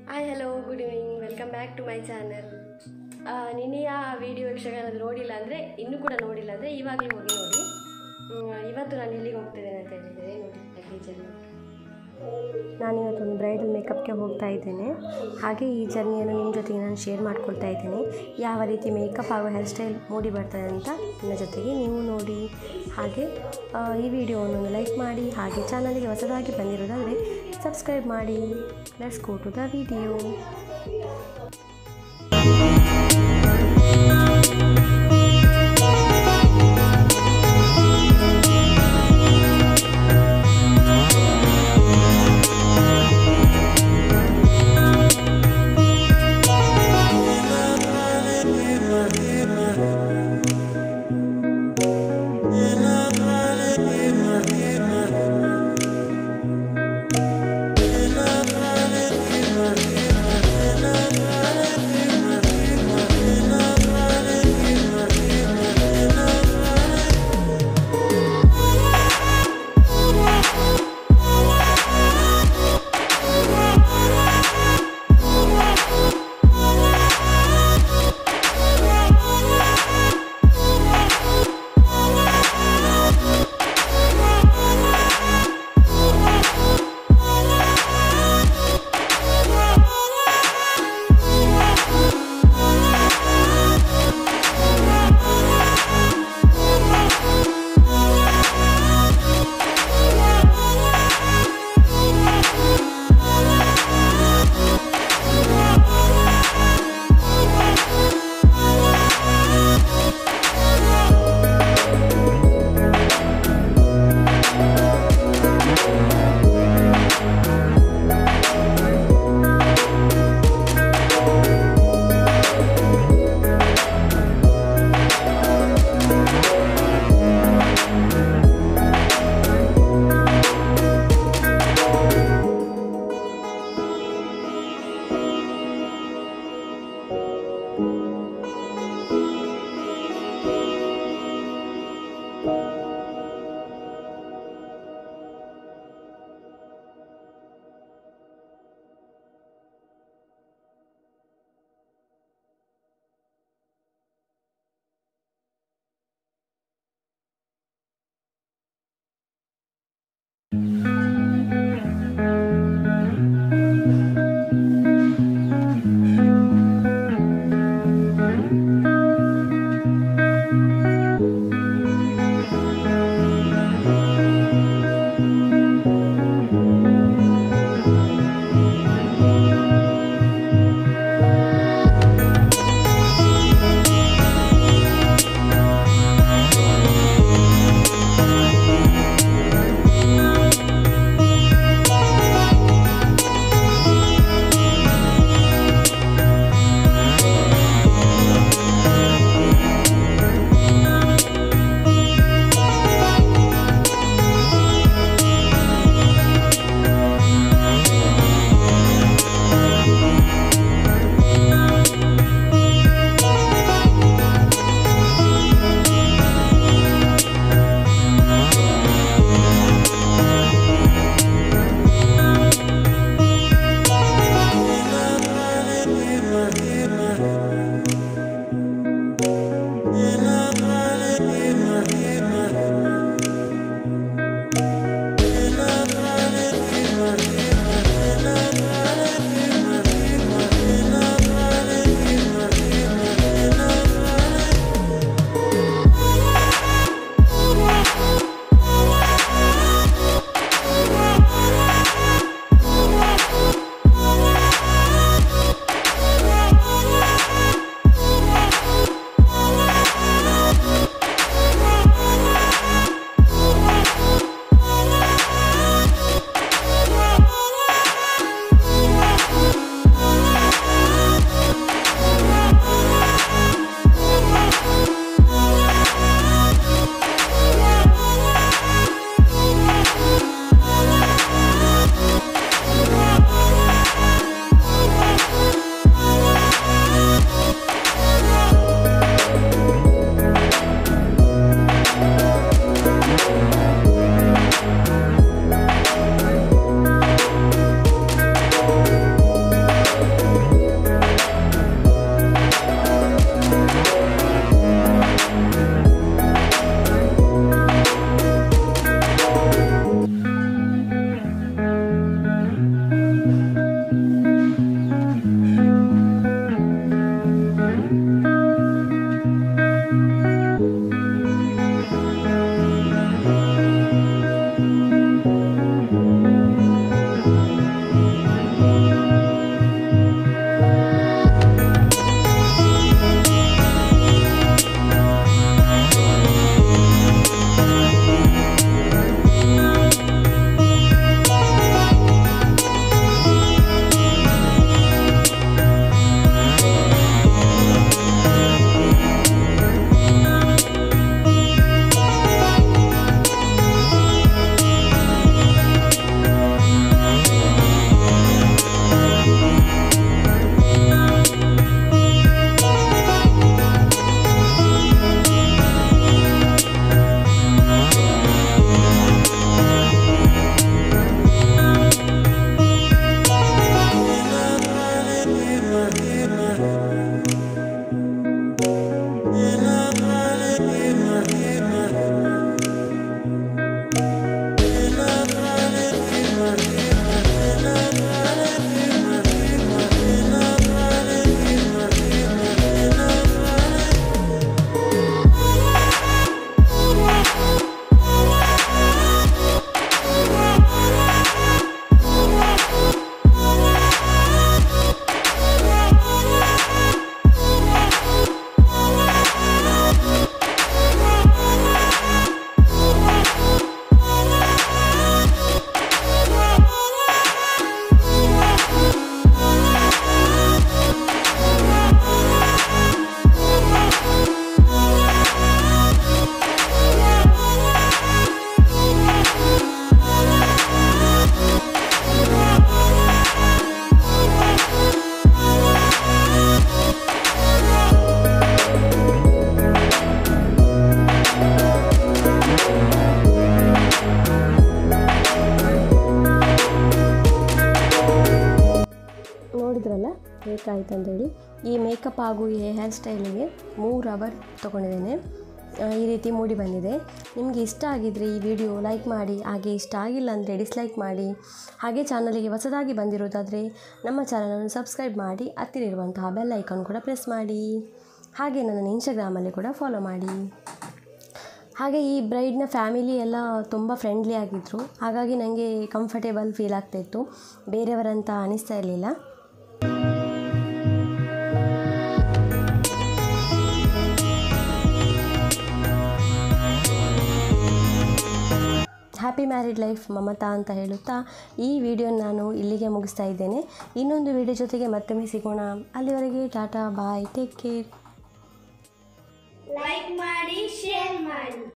hi hello good evening welcome back to my channel ನಿನ್ನೆಯ video ಯಕ್ಷಗಾನದ ನೋಡಿಲ್ಲ ಅಂದರೆ ಇನ್ನೂ ಕೂಡ ನೋಡಿಲ್ಲ ಅಂದರೆ ಇವಾಗಲೇ ಹೋಗಿ ನೋಡಿ ಹ್ಮ್, ಇವತ್ತು ನಾನು ಎಲ್ಲಿಗೆ ಹೋಗ್ತಿದ್ದೇನೆ ಅಂತ ಹೇಳಿದರೆ ನೋಡಿ ಲಗೇಜಲ್ಲಿ ನಾನಿವತ್ತೊಂದು ಬ್ರೈಡಲ್ ಮೇಕಪ್ಗೆ ಹೋಗ್ತಾ ಇದ್ದೇನೆ ಹಾಗೆ ಈ ಜರ್ನಿಯನ್ನು ನಿಮ್ಮ ಜೊತೆಗೆ ನಾನು ಶೇರ್ ಮಾಡ್ಕೊಳ್ತಾ ಇದ್ದೇನೆ ಯಾವ ರೀತಿ ಮೇಕಪ್ ಹಾಗೂ ಹೇರ್ ಸ್ಟೈಲ್ ಮೂಡಿ ಬರ್ತದೆ ಅಂತ ನನ್ನ ಜೊತೆಗೆ ನೀವು ನೋಡಿ ಹಾಗೆ ಆ, ಈ ವಿಡಿಯೋವನ್ನು ಲೈಕ್ ಮಾಡಿ ಹಾಗೆ ಚಾನಲ್ಗೆ ಹೊಸದಾಗಿ ಬಂದಿರೋದಾದರೆ ಸಬ್ಸ್ಕ್ರೈಬ್ ಮಾಡಿ let's go to the video ನೋಡಿದ್ರಲ್ಲ ಹೇಗಾಯ್ತು ಅಂತೇಳಿ ಈ ಮೇಕಪ್ ಹಾಗೂ ಈ ಹೇರ್ ಸ್ಟೈಲಿಗೆ ಮೂರು ಅವರ್ ತೊಗೊಂಡಿದ್ದೇನೆ ಆ, ಈ ರೀತಿ ಮೂಡಿ ಬಂದಿದೆ ನಿಮಗೆ ಇಷ್ಟ ಆಗಿದ್ದರೆ ಈ ವಿಡಿಯೋ ಲೈಕ್ ಮಾಡಿ ಹಾಗೆ ಇಷ್ಟ ಆಗಿಲ್ಲ ಅಂದರೆ ಡಿಸ್ಲೈಕ್ ಮಾಡಿ ಹಾಗೆ ಚಾನಲಿಗೆ ಹೊಸದಾಗಿ ಬಂದಿರೋದಾದರೆ ನಮ್ಮ ಚಾನಲನ್ನು ಸಬ್ಸ್ಕ್ರೈಬ್ ಮಾಡಿ ಹತ್ತಿರಿರುವಂತಹ ಬೆಲ್ ಐಕಾನ್ ಕೂಡ ಪ್ರೆಸ್ ಮಾಡಿ ಹಾಗೆ ನನ್ನನ್ನು ಇನ್ಸ್ಟಾಗ್ರಾಮಲ್ಲಿ ಕೂಡ ಫಾಲೋ ಮಾಡಿ ಹಾಗೆ ಈ ಬ್ರೈಡ್ನ ಫ್ಯಾಮಿಲಿ ಎಲ್ಲ ತುಂಬ ಫ್ರೆಂಡ್ಲಿ ಆಗಿದ್ದರು ಹಾಗಾಗಿ ನನಗೆ ಕಂಫರ್ಟೇಬಲ್ ಫೀಲ್ ಆಗ್ತಾಯಿತ್ತು ಬೇರೆಯವರಂತ ಅನಿಸ್ತಾ ಇರಲಿಲ್ಲ ಹ್ಯಾಪಿ ಮ್ಯಾರಿಡ್ ಲೈಫ್ ಮಮತಾ ಅಂತ ಹೇಳುತ್ತಾ ಈ ವಿಡಿಯೋ ನಾನು ಇಲ್ಲಿಗೆ ಮುಗಿಸ್ತಾ ಇದ್ದೇನೆ ಇನ್ನೊಂದು ವಿಡಿಯೋ ಜೊತೆಗೆ ಮತ್ತೊಮ್ಮೆ ಸಿಗೋಣ ಅಲ್ಲಿವರೆಗೆ ta ta bye take care like ಮಾಡಿ ಶೇರ್ ಮಾಡಿ